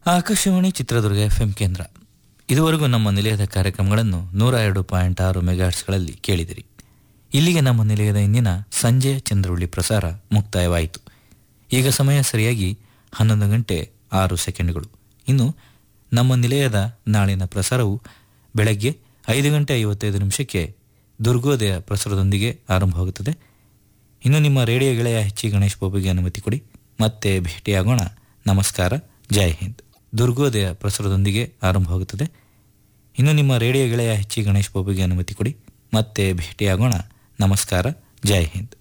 Akashvani Chitradurga FM ಕೇಂದ್ರ ಇದುವರೆಗೂ ನಮ್ಮ ನಿಲಯದ ಕಾರ್ಯಕ್ರಮಗಳನ್ನು ನೂರ ಎರಡು ಪಾಯಿಂಟ್ ಆರು ಮೆಗಾಟ್ಸ್ಗಳಲ್ಲಿ ಕೇಳಿದಿರಿ ಇಲ್ಲಿಗೆ ನಮ್ಮ ನಿಲಯದ ಇಂದಿನ ಸಂಜೆಯ ಚಂದ್ರವಳ್ಳಿ ಪ್ರಸಾರ ಮುಕ್ತಾಯವಾಯಿತು ಈಗ ಸಮಯ ಸರಿಯಾಗಿ ಹನ್ನೊಂದು ಗಂಟೆ ಆರು ಸೆಕೆಂಡ್ಗಳು ಇನ್ನು ನಮ್ಮ ನಿಲಯದ ನಾಳಿನ ಪ್ರಸಾರವು ಬೆಳಗ್ಗೆ ಐದು ಗಂಟೆ ಐವತ್ತೈದು ನಿಮಿಷಕ್ಕೆ ದುರ್ಗೋದಯ ಪ್ರಸಾರದೊಂದಿಗೆ ಆರಂಭವಾಗುತ್ತದೆ ಇನ್ನು ನಿಮ್ಮ ರೇಡಿಯೋ ಗೆಳೆಯ ಹೆಚ್ಚಿ ಗಣೇಶ್ ಬಾಬುಗೆ ಅನುಮತಿ ಕೊಡಿ ಮತ್ತೆ ಭೇಟಿಯಾಗೋಣ ನಮಸ್ಕಾರ ಜೈ ಹಿಂದ್ ದುರ್ಗೋದಯ ಪ್ರಸಾರದೊಂದಿಗೆ ಆರಂಭವಾಗುತ್ತದೆ ಇನ್ನು ನಿಮ್ಮ ರೇಡಿಯೋ ಗೆಳೆಯ ಹೆಚ್ಚಿ ಗಣೇಶ್ ಬಾಬುಗೆ ಅನುಮತಿ ಕೊಡಿ ಮತ್ತೆ ಭೇಟಿಯಾಗೋಣ ನಮಸ್ಕಾರ ಜೈ ಹಿಂದ್